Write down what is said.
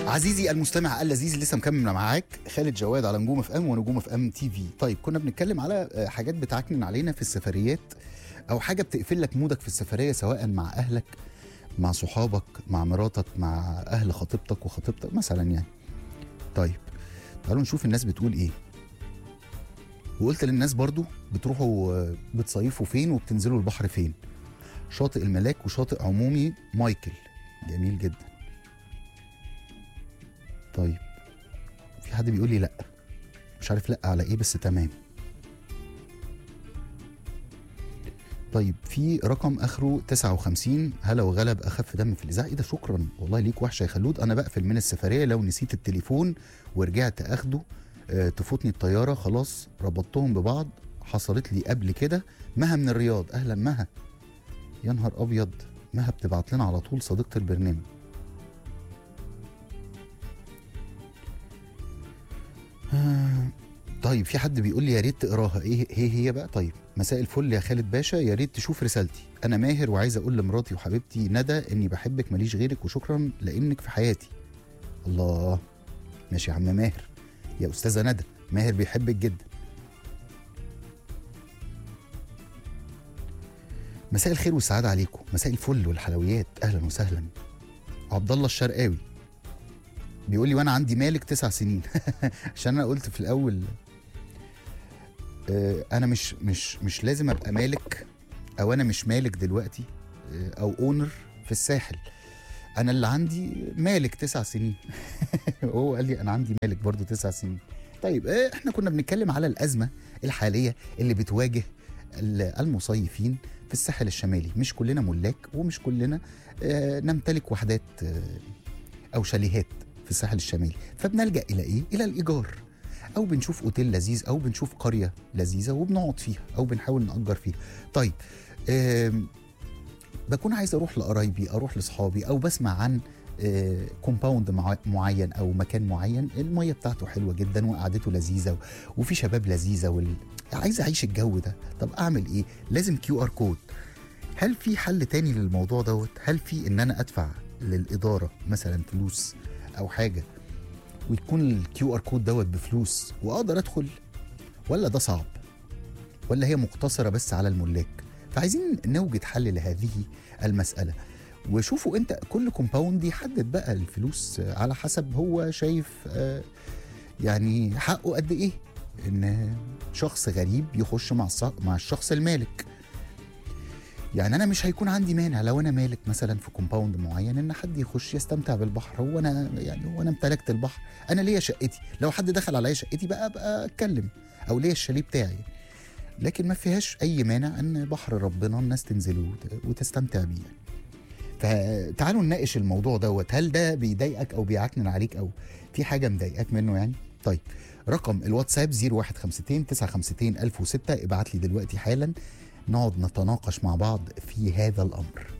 عزيزي المستمع اللذيذ لسه مكمل معاك خالد جواد على نجوم اف ام ونجوم اف ام تي في طيب كنا بنتكلم على آه، حاجات بتعكنن علينا في السفريات او حاجه بتقفل لك مودك في السفريه سواء مع اهلك مع صحابك مع مراتك مع اهل خطيبتك وخطيبتك مثلا يعني طيب تعالوا نشوف الناس بتقول ايه وقلت للناس برضو بتروحوا آه، بتصيفوا فين وبتنزلوا البحر فين شاطئ الملاك وشاطئ عمومي مايكل جميل جدا طيب في حد بيقول لي لا مش عارف لا على ايه بس تمام طيب في رقم اخره 59 هلا وغلب اخف دم في الاذاعه ايه ده شكرا والله ليك وحشه يا خلود انا بقفل من السفريه لو نسيت التليفون ورجعت اخده آه تفوتني الطياره خلاص ربطتهم ببعض حصلت لي قبل كده مها من الرياض اهلا مها يا نهار ابيض مها بتبعت لنا على طول صديقه البرنامج آه، طيب في حد بيقول لي يا ريت تقراها ايه هي هي بقى طيب مساء الفل يا خالد باشا يا ريت تشوف رسالتي انا ماهر وعايز اقول لمراتي وحبيبتي ندى اني بحبك ماليش غيرك وشكرا لانك في حياتي الله ماشي يا عم ماهر يا استاذه ندى ماهر بيحبك جدا مساء الخير والسعاده عليكم مساء الفل والحلويات اهلا وسهلا عبد الله الشرقاوي بيقول لي وانا عندي مالك تسع سنين عشان انا قلت في الاول آه، انا مش مش مش لازم ابقى مالك او انا مش مالك دلوقتي آه، او اونر في الساحل انا اللي عندي مالك تسع سنين وهو قال لي انا عندي مالك برضو تسع سنين طيب آه، احنا كنا بنتكلم على الازمه الحاليه اللي بتواجه ال- المصيفين في الساحل الشمالي مش كلنا ملاك ومش كلنا آه، نمتلك وحدات آه، او شاليهات في الساحل الشمالي فبنلجا الى ايه الى الايجار او بنشوف اوتيل لذيذ او بنشوف قريه لذيذه وبنقعد فيها او بنحاول ناجر فيها طيب آم، بكون عايز اروح لقرايبي اروح لاصحابي او بسمع عن كومباوند معين او مكان معين الميه بتاعته حلوه جدا وقعدته لذيذه و- وفي شباب لذيذه وال... عايز اعيش الجو ده طب اعمل ايه لازم كيو ار كود هل في حل تاني للموضوع دوت هل في ان انا ادفع للاداره مثلا فلوس او حاجه ويكون الكيو ار كود دوت بفلوس واقدر ادخل ولا ده صعب ولا هي مقتصره بس على الملاك فعايزين نوجد حل لهذه المساله وشوفوا انت كل كومباوند يحدد بقى الفلوس على حسب هو شايف آه، يعني حقه قد ايه ان شخص غريب يخش مع الص- مع الشخص المالك يعني انا مش هيكون عندي مانع لو انا مالك مثلا في كومباوند معين ان حد يخش يستمتع بالبحر هو انا يعني هو انا امتلكت البحر انا ليا شقتي لو حد دخل عليا شقتي بقى ابقى اتكلم او ليا الشاليه بتاعي لكن ما فيهاش اي مانع ان بحر ربنا الناس تنزل وت- وتستمتع بيه يعني. فتعالوا نناقش الموضوع دوت هل ده بيضايقك او بيعكنن عليك او في حاجه مضايقاك منه يعني طيب رقم الواتساب 0152 952 1006 ابعت لي دلوقتي حالا نقعد نتناقش مع بعض في هذا الامر